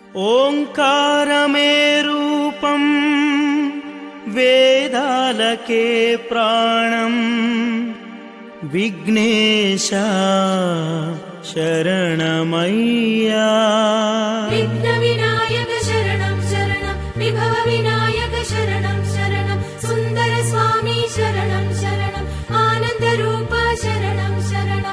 ఓంకారమే రూపం వేదాలకే ప్రాణం విఘ్నేశ శరణమయ్యా విఘ్న వినాయక శరణం శరణం విభవ వినాయక శరణం శరణం సుందర స్వామి శరణం శరణం ఆనంద రూప శరణం శరణం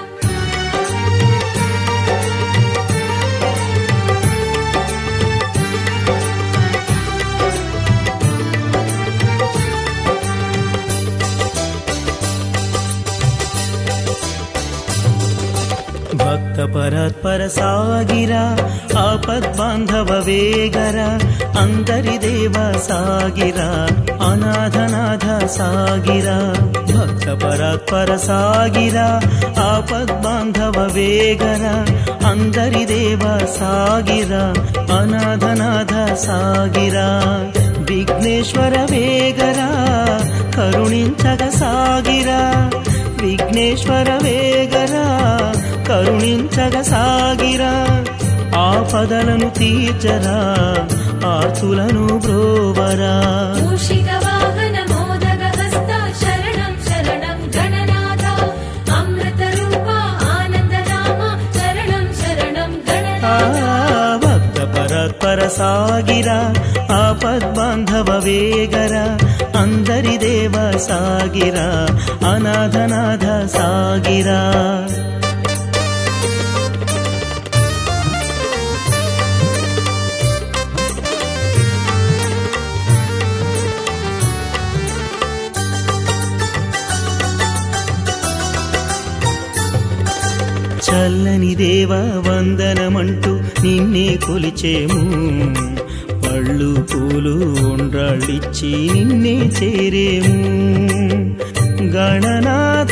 ಭಕ್ತ ಪರತ್ಪರ ಸಾಗಿರ ಆಪದ್ ಬಾಂಧವ ವೇಗರ ಅಂತರಿ ದೇವ ಸಾಗಿರ ಅನಾಥನಾಥ ಸಾಗಿರ ಭಕ್ತ ಪರತ್ಪರ ಸಾಗಿರ ಆಪದ್ ಬಾಂಧವ ವೇಗರ అందరి దేవ సాగిర అనాథనాథ సాగిర విఘ్నేశ్వర వేగర కరుణించగ సాగిర విఘ్నేశ్వర వేగర కరుణించగ సాగిర ఆపదలను తీర్చరా ఆర్తులను బ్రోవరా మూషిక వాహన మోదగ హస్త శరణం శరణం గణనాథ అమృత రూప ఆనంద నామ శరణం శరణం ఆ గణనాథ భక్త పరత్పర సాగిర ఆపద్బాంధవ వేగర అందరి దేవ సాగిర అనాథనాథ సాగిరా చల్లని దేవ వందనమంటూ నిన్నే కొలిచేము పళ్ళు పూలు ఉండ్రాళ్ళిచ్చి నిన్నే చేరేము గణనాథ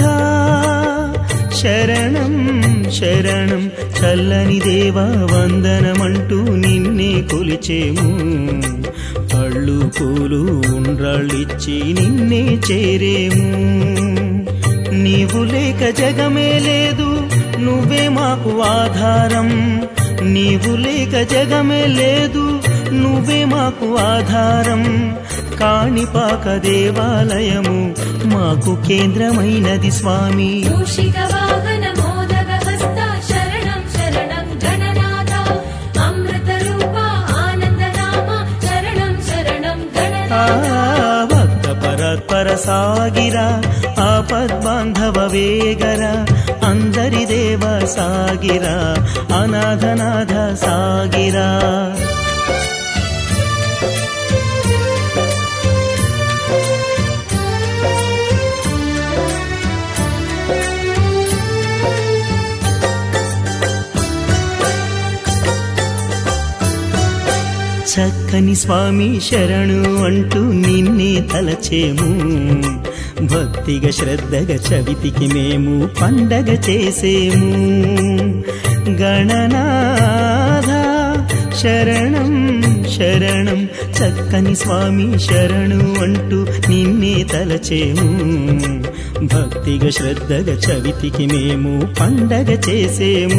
శరణం శరణం చల్లని దేవ వందనమంటూ నిన్నే కొలిచేము పళ్ళు పూలు ఉండ్రాళ్ళిచ్చి నిన్నే చేరేము నీవు లేక జగమే లేదు నువ్వే మాకు ఆధారం నీవు లేక జగమే లేదు నువ్వే మాకు ఆధారం కాణిపాక దేవాలయము మాకు కేంద్రమైనది స్వామి మూషిక వాహన మోదగ హస్త శరణం శరణం గణనాథ అమృత రూప ఆనంద నామ శరణం శరణం ఆ గణనాథ భక్త పరత్పర సాగిర ఆపద్బాంధవ వేగర అందరి దేవ సాగిర అనాథనాథ సాగిరా చక్కని స్వామి శరణు అంటూ నిన్నే తలచేము భక్తిగా శ్రద్ధగా చవితికి మేము పండగ చేసేము గణనాథ శరణం శరణం చక్కని స్వామి శరణు అంటూ నిన్నే తలచేము భక్తిగా శ్రద్ధగా చవితికి మేము పండగ చేసేము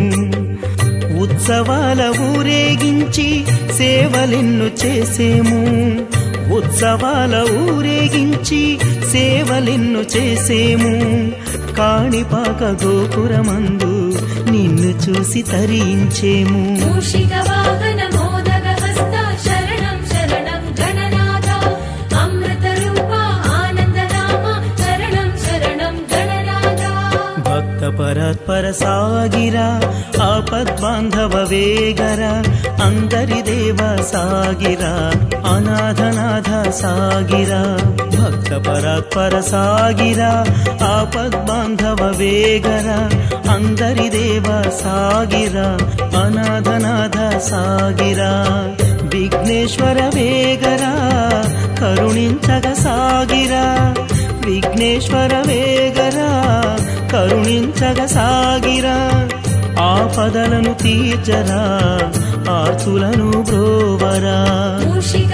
ఉత్సవాల ఊరేగించి సేవలెన్ను చేసేము ఉత్సవాల ఊరేగించి సేవలెన్ను చేసేము కాణిపాక గోపురమందు నిన్ను చూసి తరించేము మూషిక వాహన మోదగ హస్త శరణం శరణం గణనాథ అమృత రూప ఆనంద నామ శరణం శరణం గణనాథ భక్త పరత్పర సాగిర ఆపద్బాంధవ వేగర అందరి దేవ సాగిర అనాథనాథ సాగిర భక్త పరత్పర సాగిర ఆపద్బాంధవ వేగర అందరి దేవ సాగిర అనాథనాథ సాగిర విఘ్నేశ్వర వేగర కరుణించగ సాగిరా విఘ్నేశ్వర వేగరా కరుణించగ సాగిరా ఆపదలను తీర్చరా ఆర్తులను బ్రోవరా మూషిక